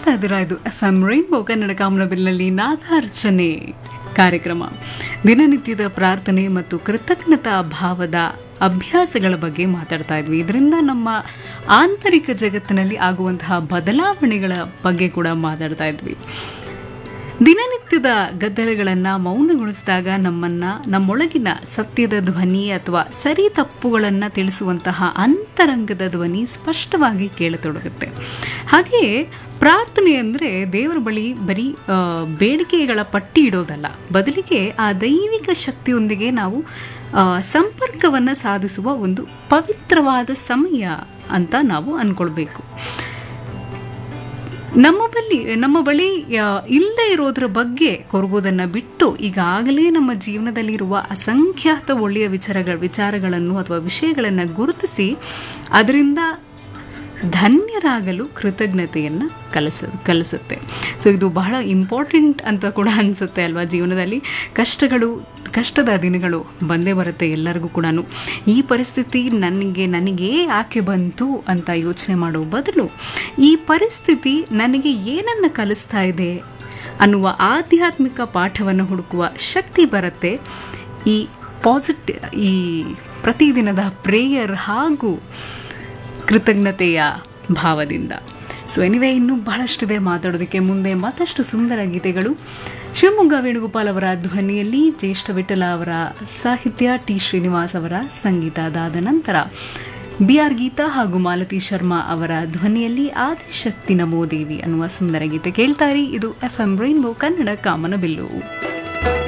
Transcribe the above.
ಕೇಳ್ತಾ ಇದ್ದೀರಾ ಇದು ಎಫ್ ಎಂ ರೈನ್ಬೋ ಕನ್ನಡ ಕಾಮನಬಿಲ್ನಲ್ಲಿ ನಾದಾರ್ಚನೆ ಕಾರ್ಯಕ್ರಮ ದಿನನಿತ್ಯದ ಪ್ರಾರ್ಥನೆ ಮತ್ತು ಕೃತಜ್ಞತಾ ಭಾವದ ಅಭ್ಯಾಸಗಳ ಬಗ್ಗೆ ಮಾತಾಡ್ತಾ ಇದ್ವಿ ಇದರಿಂದ ನಮ್ಮ ಆಂತರಿಕ ಜಗತ್ತಿನಲ್ಲಿ ಆಗುವಂತಹ ಬದಲಾವಣೆಗಳ ಬಗ್ಗೆ ಕೂಡ ಮಾತಾಡ್ತಾ ಇದ್ವಿ ದಿನನಿತ್ಯದ ಗದ್ದಲಗಳನ್ನು ಮೌನಗೊಳಿಸಿದಾಗ ನಮ್ಮನ್ನ ನಮ್ಮೊಳಗಿನ ಸತ್ಯದ ಧ್ವನಿ ಅಥವಾ ಸರಿ ತಪ್ಪುಗಳನ್ನು ತಿಳಿಸುವಂತಹ ಅಂತರಂಗದ ಧ್ವನಿ ಸ್ಪಷ್ಟವಾಗಿ ಕೇಳತೊಡಗುತ್ತೆ ಹಾಗೆಯೇ ಪ್ರಾರ್ಥನೆ ಅಂದರೆ ದೇವರ ಬಳಿ ಬರೀ ಆ, ಬೇಡಿಕೆಗಳ ಪಟ್ಟಿ ಇಡೋದಲ್ಲ ಬದಲಿಗೆ ಆ ದೈವಿಕ ಶಕ್ತಿಯೊಂದಿಗೆ ನಾವು ಸಂಪರ್ಕವನ್ನು ಸಾಧಿಸುವ ಒಂದು ಪವಿತ್ರವಾದ ಸಮಯ ಅಂತ ನಾವು ಅಂದ್ಕೊಳ್ಬೇಕು ನಮ್ಮ ಬಳಿ ನಮ್ಮ ಬಳಿ ಆ, ಇಲ್ಲದೆ ಇರೋದ್ರ ಬಗ್ಗೆ ಕೊರಗೋದನ್ನು ಬಿಟ್ಟು ಈಗಾಗಲೇ ನಮ್ಮ ಜೀವನದಲ್ಲಿರುವ ಅಸಂಖ್ಯಾತ ಒಳ್ಳೆಯ ವಿಚಾರಗಳ ವಿಚಾರಗಳನ್ನು ಅಥವಾ ವಿಷಯಗಳನ್ನು ಗುರುತಿಸಿ ಅದರಿಂದ ಧನ್ಯರಾಗಲು ಕೃತಜ್ಞತೆಯನ್ನು ಕಲಿಸ ಕಲಿಸುತ್ತೆ ಸೊ ಇದು ಬಹಳ ಇಂಪಾರ್ಟೆಂಟ್ ಅಂತ ಕೂಡ ಅನಿಸುತ್ತೆ ಅಲ್ವಾ ಜೀವನದಲ್ಲಿ ಕಷ್ಟಗಳು ಕಷ್ಟದ ದಿನಗಳು ಬಂದೇ ಬರುತ್ತೆ ಎಲ್ಲರಿಗೂ ಕೂಡ ಈ ಪರಿಸ್ಥಿತಿ ನನಗೆ ನನಗೆ ಯಾಕೆ ಬಂತು ಅಂತ ಯೋಚನೆ ಮಾಡೋ ಬದಲು ಈ ಪರಿಸ್ಥಿತಿ ನನಗೆ ಏನನ್ನು ಕಲಿಸ್ತಾ ಇದೆ ಅನ್ನುವ ಆಧ್ಯಾತ್ಮಿಕ ಪಾಠವನ್ನು ಹುಡುಕುವ ಶಕ್ತಿ ಬರುತ್ತೆ ಈ ಪಾಸಿಟಿವ್ ಈ ಪ್ರತಿದಿನದ ಪ್ರೇಯರ್ ಹಾಗೂ ಕೃತಜ್ಞತೆಯ ಭಾವದಿಂದ ಸೊ ಎನಿವೆ ಇನ್ನೂ ಬಹಳಷ್ಟಿದೆ ಮಾತಾಡೋದಕ್ಕೆ ಮುಂದೆ ಮತ್ತಷ್ಟು ಸುಂದರ ಗೀತೆಗಳು ಶಿವಮೊಗ್ಗ ವೇಣುಗೋಪಾಲ್ ಅವರ ಧ್ವನಿಯಲ್ಲಿ ಜ್ಯೇಷ್ಠ ವಿಠಲ ಅವರ ಸಾಹಿತ್ಯ ಟಿ ಶ್ರೀನಿವಾಸ್ ಅವರ ಸಂಗೀತ ಅದಾದ ನಂತರ ಬಿ ಆರ್ ಗೀತಾ ಹಾಗೂ ಮಾಲತಿ ಶರ್ಮಾ ಅವರ ಧ್ವನಿಯಲ್ಲಿ ಆದಿಶಕ್ತಿ ನಮೋ ದೇವಿ ಅನ್ನುವ ಸುಂದರ ಗೀತೆ ಕೇಳ್ತಾರಿ ಇದು ಎಫ್ ಎಂ ರೈನ್ಬೋ ಕನ್ನಡ ಕಾಮನಬಿಲ್ಲು